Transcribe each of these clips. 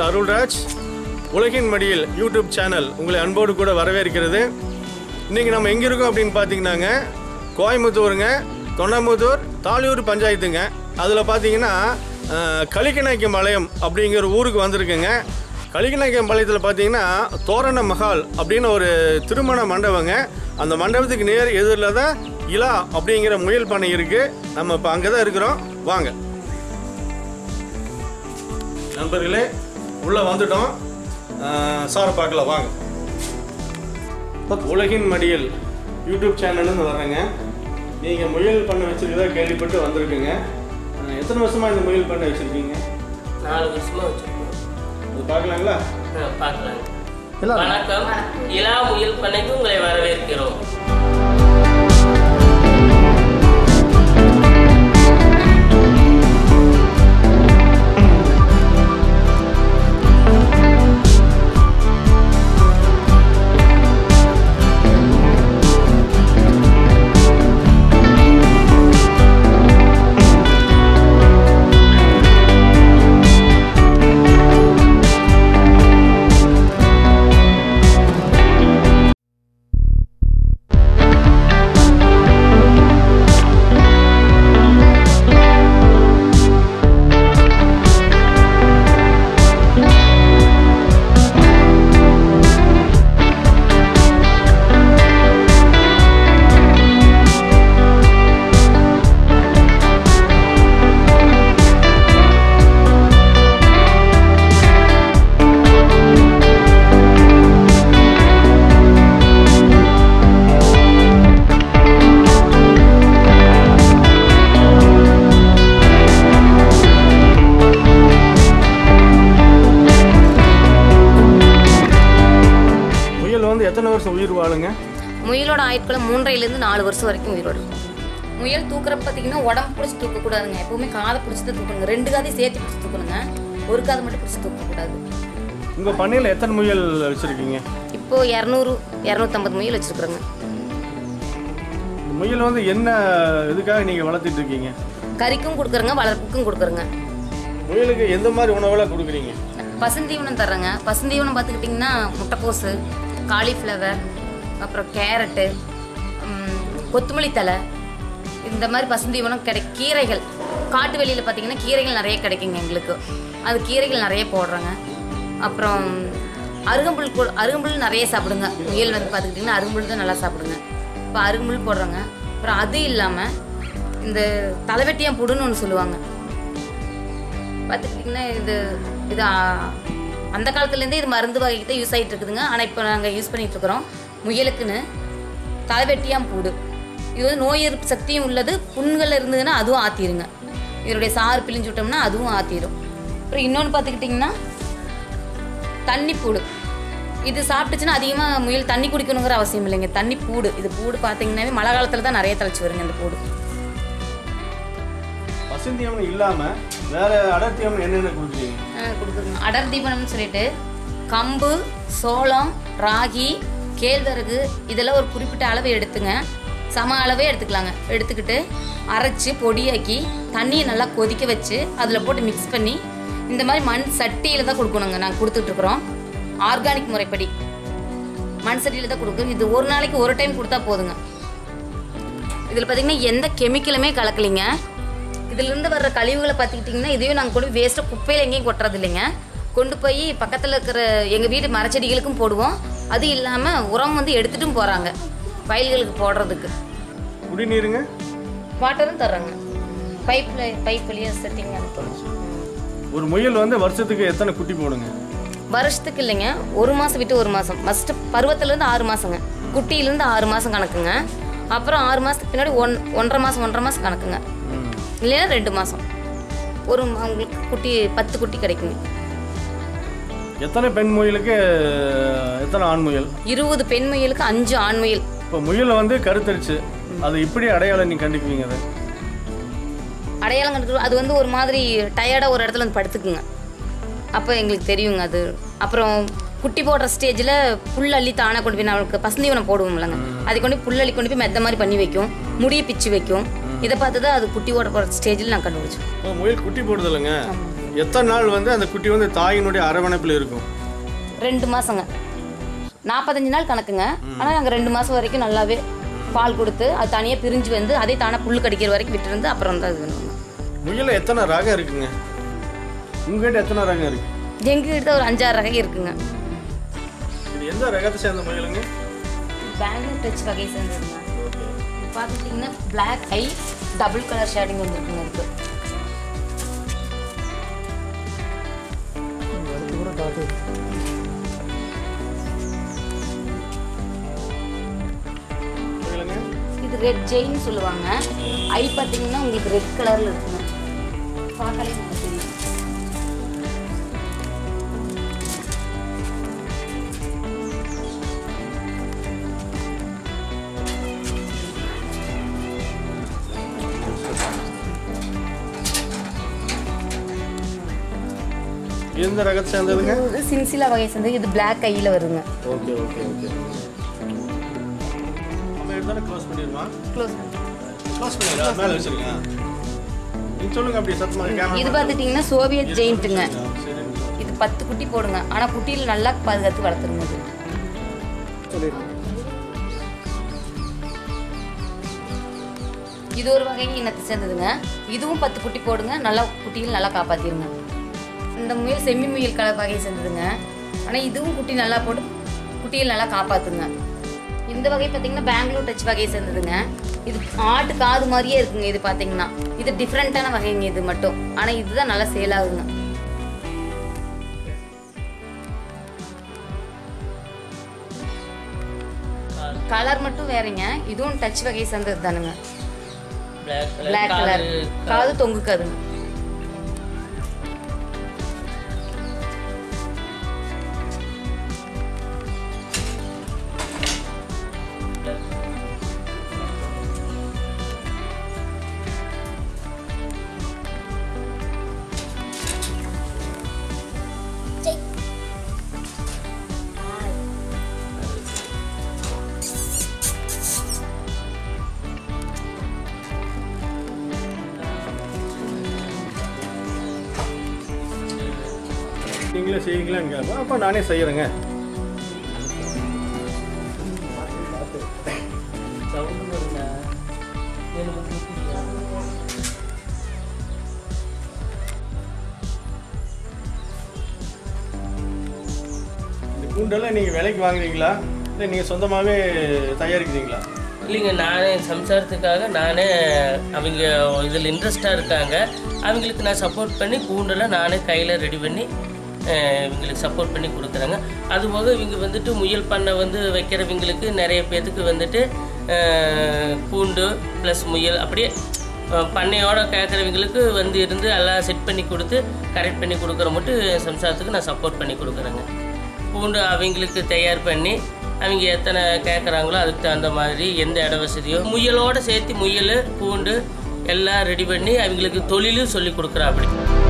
உங்கள் அருள்ராஜ் உலகின் மடியில் யூடியூப் சேனல் உங்களை அன்போடு கூட வரவேற்கிறது இன்றைக்கி நம்ம எங்கே இருக்கோம் அப்படின்னு பார்த்தீங்கன்னாங்க கோயம்புத்தூருங்க தொண்டமுத்தூர் தாலியூர் பஞ்சாயத்துங்க அதில் பார்த்தீங்கன்னா அஹ், கலிக்கநாயக்கம் பாளையம் அப்படிங்கிற ஊருக்கு வந்திருக்குங்க கலிக்கநாயக்கம் பாளையத்தில் பார்த்தீங்கன்னா தோரண மஹால் அப்படின்னு ஒரு திருமண மண்டபங்க அந்த மண்டபத்துக்கு நேர் எதிரில் தான் இலா அப்படிங்கிற முயல் பண்ணை இருக்குது நம்ம இப்போ அங்கே தான் இருக்கிறோம் வாங்க நண்பர்களே உள்ளே வந்துட்டோம் அஹ், சாரை பார்க்கலாம் வாங்க உலகின் மடியில் யூடியூப் சேனல்னு வர்றேங்க நீங்கள் முயல் பண்ண வச்சிருக்கதா கேள்விப்பட்டு வந்திருக்குங்க அஹ், எத்தனை வருஷமாக இந்த முயல் பண்ண வச்சுருக்கீங்க நாலு வருஷமா வச்சிருக்கோம் அது பார்க்கலாங்களா ஆ, பார்க்கலாம் வணக்கம் இலா முயல் பண்ணைக்கு உங்களை வரவேற்கிறோம் முயல் வந்து எத்தனை வருஷம் உயிர் வாழுங்க முயலோட ஆயுட்காலம் மூன்றையிலேருந்து நாலு வருஷம் வரைக்கும் உயிரோடு இருக்கும் முயல் தூக்குறப்ப பார்த்தீங்கன்னா உடம்பு பிடிச்சி தூக்கக்கூடாதுங்க எப்பவுமே காதை பிடிச்சி தான் தூக்கணுங்க ரெண்டு காதையும் சேர்த்து பிடிச்சி தூக்கணுங்க ஒரு காதை மட்டும் பிடிச்சி தூக்கக்கூடாது உங்கள் பண்ணையில் எத்தனை முயல் வச்சுருக்கீங்க இப்போ இரநூறு இரநூத்தம்பது முயல் வச்சுருக்குறோங்க முயல் வந்து என்ன இதுக்காக நீங்கள் வளர்த்துட்டு இருக்கீங்க கறிக்கும் கொடுக்குறோங்க வளர்ப்புக்கும் கொடுக்குறோங்க முயலுக்கு எந்த மாதிரி உணவெல்லாம் கொடுக்குறீங்க பசுந்தீவனம் தர்றேங்க பசுந்தீவனம் பார்த்துக்கிட்டிங்கன்னா முட்டைக்கோசு காலிஃப்ளவர் அப்புறம் கேரட்டு ம், கொத்தமல்லி தழை இந்த மாதிரி பசுந்தீவனம் கிடை கீரைகள் காட்டு வெளியில் பார்த்தீங்கன்னா கீரைகள் நிறைய கிடைக்குங்க எங்களுக்கு அது கீரைகள் நிறைய போடுறோங்க அப்புறம் அருகம்புல் கூட அருகம்புல் நிறைய சாப்பிடுங்க முயல் வந்து பார்த்துக்கிட்டிங்கன்னா அருகம்புல் தான் நல்லா சாப்பிடுங்க இப்போ அருகம்புல் போடுறோங்க அப்புறம் அது இல்லாமல் இந்த தலைவெட்டியம் புடுன்னு ஒன்று சொல்லுவாங்க பார்த்துக்கிட்டிங்கன்னா இது இது ஆ, அந்த காலத்துலேருந்தே இது மருந்து வகைக்கு தான் யூஸ் ஆகிட்டு இருக்குதுங்க ஆனால் இப்போ நாங்கள் யூஸ் பண்ணிட்டு இருக்கிறோம் முயலுக்குன்னு தலைவெட்டியாம் பூடு இது வந்து நோய் எதிர்ப்பு சக்தியும் உள்ளது புண்கள் இருந்ததுன்னா அதுவும் ஆற்றிடுங்க இதனுடைய சாறு பிழிஞ்சு விட்டோம்னா அதுவும் ஆற்றிடும் அப்புறம் இன்னொன்று பார்த்துக்கிட்டிங்கன்னா தண்ணி பூடு இது சாப்பிட்டுச்சுன்னா அதிகமாக முயல் தண்ணி குடிக்கணுங்கிற அவசியம் இல்லைங்க தண்ணி பூடு இது பூடு பார்த்தீங்கன்னாவே மழை காலத்தில் தான் நிறைய தழைச்சி வருங்க இந்த பூடு பசுந்தீவனம் இல்லாமல் வேற அடர் தீவனம் என்னென்ன கொடுக்குறீங்க கொடுக்குறோங்க அடர் தீபனம்னு சொல்லிட்டு கம்பு சோளம் ராகி கேழ்வரகு இதெல்லாம் ஒரு குறிப்பிட்ட அளவு எடுத்துங்க சம அளவே எடுத்துக்கலாங்க எடுத்துக்கிட்டு அரைச்சி பொடியாக்கி தண்ணியை நல்லா கொதிக்க வச்சு அதில் போட்டு மிக்ஸ் பண்ணி இந்த மாதிரி மண் சட்டியில் தான் கொடுக்கணுங்க நாங்கள் கொடுத்துட்ருக்குறோம் ஆர்கானிக் முறைப்படி மண் சட்டியில் தான் கொடுக்குறோம் இது ஒரு நாளைக்கு ஒரு டைம் கொடுத்தா போதுங்க இதில் பார்த்தீங்கன்னா எந்த கெமிக்கலுமே கலக்கலைங்க இதிலிருந்து வர்ற கழிவுகளை பார்த்துக்கிட்டிங்கன்னா இதையும் நாங்கள் கொண்டு வேஸ்ட்டாக குப்பையில் எங்கேயும் கொட்டுறது இல்லைங்க கொண்டு போய் பக்கத்தில் இருக்கிற எங்கள் வீட்டு மரச்செடிகளுக்கும் போடுவோம் அது இல்லாமல் உரம் வந்து எடுத்துட்டும் போகிறாங்க வயல்களுக்கு போடுறதுக்கு குடிநீருங்க வாட்டரும் தர்றாங்க பைப்பில் பைப் வழியாக செட்டிங் அனுப்பணும் ஒரு முயல் வந்து வருஷத்துக்கு எத்தனை குட்டி போடுங்க வருஷத்துக்கு இல்லைங்க ஒரு மாதம் விட்டு ஒரு மாதம் ஃபஸ்ட்டு பருவத்துலேருந்து ஆறு மாதங்க குட்டியிலேருந்து ஆறு மாதம் கணக்குங்க அப்புறம் ஆறு மாதத்துக்கு பின்னாடி ஒன் ஒன்றரை மாதம் ஒன்றரை மாதம் கணக்குங்க இல்லைன்னா ரெண்டு மாதம் ஒரு ம- அவங்களுக்கு குட்டி பத்து குட்டி கிடைக்குங்க எத்தனை பெண் முயலுக்கு எத்தனை ஆண் முயல் இருபது பெண் முயலுக்கு அஞ்சு ஆண் முயல் இப்போ முயலை வந்து கருத்தரிச்சு அது இப்படி அடையாளம் நீ கண்டுக்குவீங்க அதை அடையாளம் கண்டுக்கிறோம் அது வந்து ஒரு மாதிரி டயர்டாக ஒரு இடத்துல வந்து படுத்துக்குங்க அப்போ எங்களுக்கு தெரியுங்க அது அப்புறம் குட்டி போடுற ஸ்டேஜில் புல் அள்ளி தானாக கொண்டு போய் நம்மளுக்கு பசுந்தீவனம் போடுவோம்லங்க அதை கொண்டு போய் புல் அள்ளி கொண்டு போய் மெத்த மாதிரி பண்ணி வைக்கும் முடியை பிச்சு வைக்கும் இதை பார்த்து தான் அது குட்டி ஓட போகிற ஸ்டேஜில் நான் கண்டுபிடிச்சோம் இப்போ முயல் குட்டி போடுது இல்லைங்க எத்தனை நாள் வந்து அந்த குட்டி வந்து தாயினுடைய அரவணைப்பில் இருக்கும் ரெண்டு மாதங்க நாற்பத்தஞ்சு நாள் கணக்குங்க ஆனால் நாங்கள் ரெண்டு மாதம் வரைக்கும் நல்லாவே பால் கொடுத்து அது தனியாக பிரிஞ்சு வந்து அதே தானே புல் கடிக்கிற வரைக்கும் விட்டுருந்து அப்புறம் தான் இது பண்ணுவாங்க முயலில் எத்தனை ரகம் இருக்குங்க உங்ககிட்ட எத்தனை ரகம் இருக்கு எங்ககிட்ட ஒரு அஞ்சாறு ரகம் இருக்குங்க இது எந்த ரகத்தை சேர்ந்த முயலுங்க பேங்கிள் டச் வகை சேர்ந்ததுங்க இது பார்த்துட்டிங்கன்னா பிளாக் ஐ டபுள் கலர் ஷேடிங் வந்துருக்குங்க இருக்கு முயலுங்க இது ரெட் ஜெயின் சொல்லுவாங்க ஐ பார்த்தீங்கன்னா உங்களுக்கு ரெட் கலரில் இருக்குங்க பார்த்தாலே நமக்கு தெரியும் எந்த ரகத்தை சேர்ந்ததுங்க இது சின்சிலா வகை சேர்ந்தது இது பிளாக் ஐயில் வருங்க ஓகே ஓகே ஓகே நம்ம எடுத்தாலும் க்ளோஸ் பண்ணிடுமா க்ளோஸ் க்ளோஸ் பண்ணிடுறா மேலே வச்சிருக்கேன் நீங்க சொல்லுங்க அப்படி சத்தமாக இது கேமரா பார்த்துட்டிங்கன்னா சோவியத் ஜெயிண்ட்டுங்க சரி இது பத்து குட்டி போடுங்க ஆனால் குட்டியில் நல்லா பாதுகாத்து வளர்த்துருங்க இது இது ஒரு வகை இனத்தை சேர்ந்ததுங்க இதுவும் பத்து குட்டி போடுங்க நல்லா குட்டியில் நல்லா காப்பாற்றிருங்க இந்த முயல் செம்மி முயல் கலர் வகையை சேர்ந்ததுங்க ஆனால் இதுவும் குட்டி நல்லா போட்டு குட்டியில் நல்லா காப்பாற்றுங்க இந்த வகை பார்த்தீங்கன்னா பெங்களூர் டச் வகையை சேர்ந்ததுங்க இது ஆட்டு காது மாதிரியே இருக்குங்க இது பார்த்தீங்கன்னா இது டிஃப்ரெண்ட்டான வகைங்க இது மட்டும் ஆனால் இதுதான் நல்லா சேல் ஆகுங்க கலர் மட்டும் வேறங்க இதுவும் டச் வகையை சேர்ந்தது தானுங்க பிளாக் பிளாக் கலர் காது தொங்குக்காதுங்க நீங்களே செய்வீங்களான்னு கேட்பேன் அப்போ நானே செய்கிறேங்க சவுண்ட் வருங்க எனக்கு கேட்குறியா? இந்த கூண்டெல்லாம் நீங்கள் விலைக்கு வாங்குறீங்களா இல்லை நீங்கள் சொந்தமாகவே தயாரிக்கிறீங்களா இல்லைங்க நானே சம்சாரத்துக்காக நானே அவங்க இதில் இன்ட்ரெஸ்டாக இருக்காங்க அவங்களுக்கு நான் சப்போர்ட் பண்ணி கூண்டெல்லாம் நானே கையில் ரெடி பண்ணி அஹ், இவங்களுக்கு சப்போர்ட் பண்ணி கொடுக்குறேங்க அதுபோக இவங்க வந்துட்டு முயல் பண்ணை வந்து வைக்கிறவங்களுக்கு நிறைய பேர்த்துக்கு வந்துட்டு அஹ், கூண்டு ப்ளஸ் முயல் அப்படியே அஹ், பண்ணையோட கேட்குறவங்களுக்கு வந்து இருந்து எல்லாம் செட் பண்ணி கொடுத்து கரெக்ட் பண்ணி கொடுக்குற மட்டும் சம்சாரத்துக்கு நான் சப்போர்ட் பண்ணி கொடுக்குறேங்க பூண்டு அவங்களுக்கு தயார் பண்ணி அவங்க எத்தனை கேட்குறாங்களோ அதுக்கு தகுந்த மாதிரி எந்த இட வசதியோ முயலோட சேர்த்து முயல் பூண்டு எல்லாம் ரெடி பண்ணி அவங்களுக்கு தொழிலும் சொல்லி கொடுக்குறா அப்படி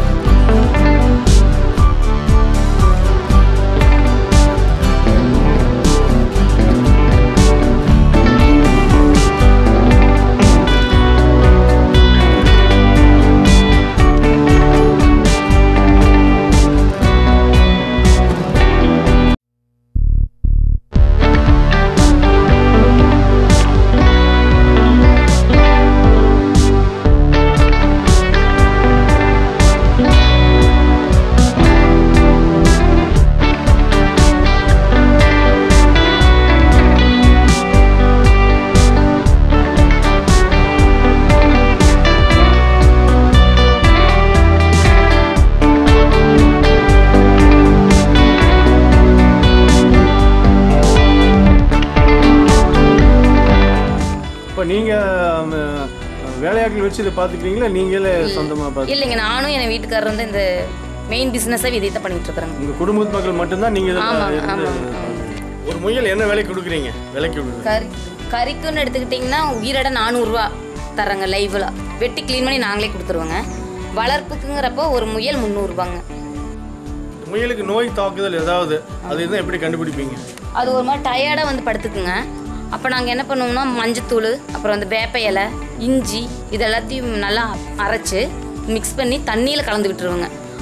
இப்போ நீங்கள் வேலையாட்கள் வச்சு இதை பார்த்துக்கிறீங்களா நீங்களே சொந்தமாக பார்த்து இல்லைங்க நானும் என் வீட்டுக்காரர் வந்து இந்த மெயின் பிஸ்னஸாக இதை தான் பண்ணிட்டு இருக்கிறேங்க உங்கள் குடும்பத்து மக்கள் மட்டும்தான் நீங்கள் ஆமாங்க இதில் ஆமாங்க ஒரு முயல் என்ன விலைக்கு கொடுக்குறீங்க விலைக்கு கொடுக்குறீங்க கறி கறிக்குன்னு எடுத்துக்கிட்டிங்கன்னா உயிரோட நானூறுரூவா தரங்க லைவில் வெட்டி க்ளீன் பண்ணி நாங்களே கொடுத்துருவோங்க வளர்ப்புக்குங்கிறப்போ ஒரு முயல் முந்நூறுபாங்க முயலுக்கு நோய் தாக்குதல் ஏதாவது அது இதுதான் எப்படி கண்டுபிடிப்பீங்க அது ஒரு மாதிரி டயர்டாக வந்து படுத்துக்குங்க அப்போ நாங்கள் என்ன பண்ணுவோம்னா மஞ்சத்தூள் அப்புறம் அந்த வேப்ப இலை இஞ்சி இது எல்லாத்தையும் நல்லா அரைச்சி மிக்ஸ் பண்ணி தண்ணியில் கலந்து விட்டுருவோங்க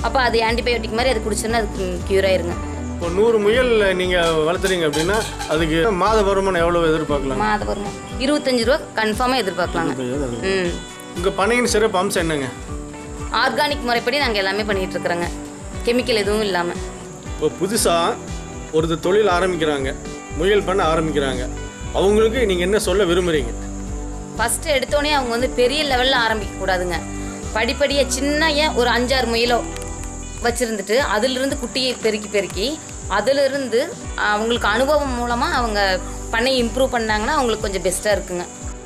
அப்போ அது ஆன்டிபயோட்டிக் மாதிரி அது குடிச்சோன்னா அது க்யூர் ஆயிருங்க இப்போ நூறு முயல் நீங்கள் வளர்த்துறீங்க அப்படின்னா அதுக்கு மாத வருமானம் எவ்வளோ எதிர்பார்க்கலாம் மாத வருமானம் இருபத்தஞ்சு ரூபா கன்ஃபார்மாக எதிர்பார்க்கலாங்க ம் உங்கள் பண்ணையின் சிறப்பு அம்சம் என்னங்க ஆர்கானிக் முறைப்படி நாங்கள் எல்லாமே பண்ணிகிட்டு இருக்கிறோங்க கெமிக்கல் எதுவும் இல்லாமல் இப்போ புதுசாக ஒரு தொழில் ஆரம்பிக்கிறாங்க முயல் பண்ண ஆரம்பிக்கிறாங்க அவங்களுக்கு நீங்கள் என்ன சொல்ல விரும்புகிறீங்க ஃபஸ்ட்டு எடுத்தோடனே அவங்க வந்து பெரிய லெவலில் ஆரம்பிக்க கூடாதுங்க படிப்படியாக சின்ன ஒரு அஞ்சாறு முயலோ வச்சுருந்துட்டு அதிலிருந்து குட்டியை பெருக்கி பெருக்கி அதிலிருந்து அவங்களுக்கு அனுபவம் மூலமாக அவங்க பண்ணை இம்ப்ரூவ் பண்ணாங்கன்னா அவங்களுக்கு கொஞ்சம் பெஸ்ட்டாக இருக்குங்க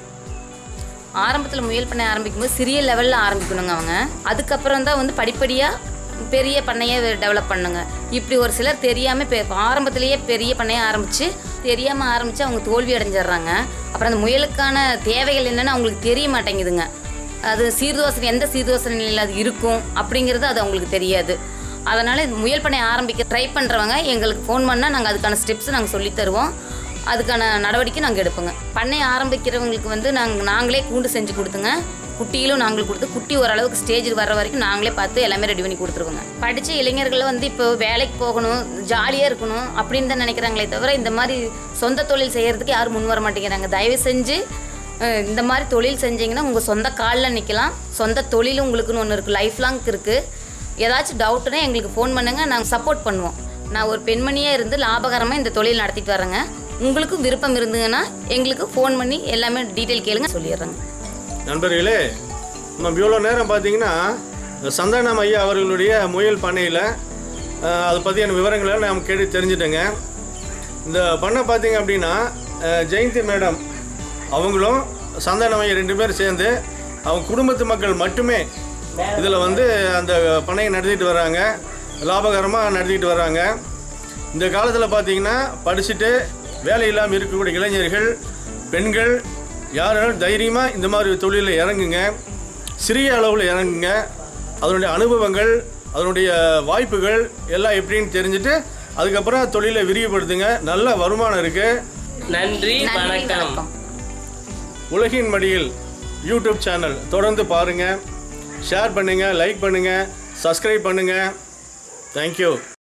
ஆரம்பத்தில் முயல் பண்ணை ஆரம்பிக்கும்போது சிறிய லெவலில் ஆரம்பிக்கணுங்க அவங்க அதுக்கப்புறம் தான் வந்து படிப்படியாக பெரிய பண்ணையை டெவலப் பண்ணுங்க இப்படி ஒரு சிலர் தெரியாமல் பெ ஆரம்பத்திலேயே பெரிய பண்ணையை ஆரம்பித்து தெரியாமல் ஆரம்பித்து அவங்க தோல்வி அடைஞ்சிடுறாங்க அப்புறம் அந்த முயலுக்கான தேவைகள் என்னென்னு அவங்களுக்கு தெரிய மாட்டேங்குதுங்க அது சீர்தோசனை எந்த சீர்தோசனை நிலையில் அது இருக்கும் அப்படிங்கிறது அது அவங்களுக்கு தெரியாது அதனால் முயல் பண்ணை ஆரம்பிக்க ட்ரை பண்ணுறவங்க எங்களுக்கு ஃபோன் பண்ணால் நாங்கள் அதுக்கான ஸ்டெப்ஸ் நாங்கள் சொல்லித் தருவோம் அதுக்கான நடவடிக்கை நாங்கள் எடுப்போங்க பண்ணை ஆரம்பிக்கிறவங்களுக்கு வந்து நாங்கள் நாங்களே கூண்டு செஞ்சு கொடுத்துங்க குட்டியிலும் நாங்களும் கொடுத்து குட்டி ஓரளவுக்கு ஸ்டேஜுக்கு வர வரைக்கும் நாங்களே பார்த்து எல்லாமே ரெடி பண்ணி கொடுத்துருவோங்க படித்த இளைஞர்கள் வந்து இப்போ வேலைக்கு போகணும் ஜாலியாக இருக்கணும் அப்படின்னு தான் நினைக்கிறாங்களே தவிர இந்த மாதிரி சொந்த தொழில் செய்கிறதுக்கு யாரும் முன் வர மாட்டேங்கிறாங்க தயவு செஞ்சு அஹ், இந்த மாதிரி தொழில் செஞ்சீங்கன்னா உங்கள் சொந்த காலில் நிற்கலாம் சொந்த தொழில் உங்களுக்குன்னு ஒன்று இருக்குது லைஃப் லாங் இருக்குது ஏதாச்சும் டவுட்டுனா எங்களுக்கு ஃபோன் பண்ணுங்கள் நாங்கள் சப்போர்ட் பண்ணுவோம் நான் ஒரு பெண்மணியாக இருந்து லாபகரமாக இந்த தொழில் நடத்திட்டு வரேங்க உங்களுக்கும் விருப்பம் இருந்ததுன்னா எங்களுக்கு ஃபோன் பண்ணி எல்லாமே டீட்டெயில் கேளுங்க சொல்லிடுறேங்க நண்பர்களே நம்ம இவ்வளோ நேரம் பார்த்தீங்கன்னா சந்தானம் ஐயா அவர்களுடைய முயல் பண்ணையில் அஹ், அதை பற்றியான விவரங்களை நாம் கேட்டு தெரிஞ்சுட்டேங்க இந்த பண்ணை பார்த்தீங்க அப்படின்னா அஹ், ஜெயந்தி மேடம் அவங்களும் சந்தானம் ஐயா ரெண்டு பேரும் சேர்ந்து அவங்க குடும்பத்து மக்கள் மட்டுமே இதில் வந்து அந்த பண்ணையை நடத்திட்டு வராங்க லாபகரமாக நடத்திட்டு வராங்க இந்த காலத்தில் பார்த்தீங்கன்னா படிச்சுட்டு வேலை இல்லாமல் இருக்கக்கூடிய இளைஞர்கள் பெண்கள் யாரும் தைரியமாக இந்த மாதிரி தொழிலில் இறங்குங்க சிறிய அளவில் இறங்குங்க அதனுடைய அனுபவங்கள் அதனுடைய வாய்ப்புகள் எல்லாம் எப்படின்னு தெரிஞ்சுட்டு அதுக்கப்புறம் தொழிலை விரிவுபடுத்துங்க நல்ல வருமானம் இருக்குது நன்றி நன்றி வணக்கம் வணக்கம் உலகின் மடியில் யூடியூப் சேனல் தொடர்ந்து பாருங்கள் ஷேர் பண்ணுங்கள் லைக் பண்ணுங்கள் சப்ஸ்கிரைப் பண்ணுங்கள் தேங்க்யூ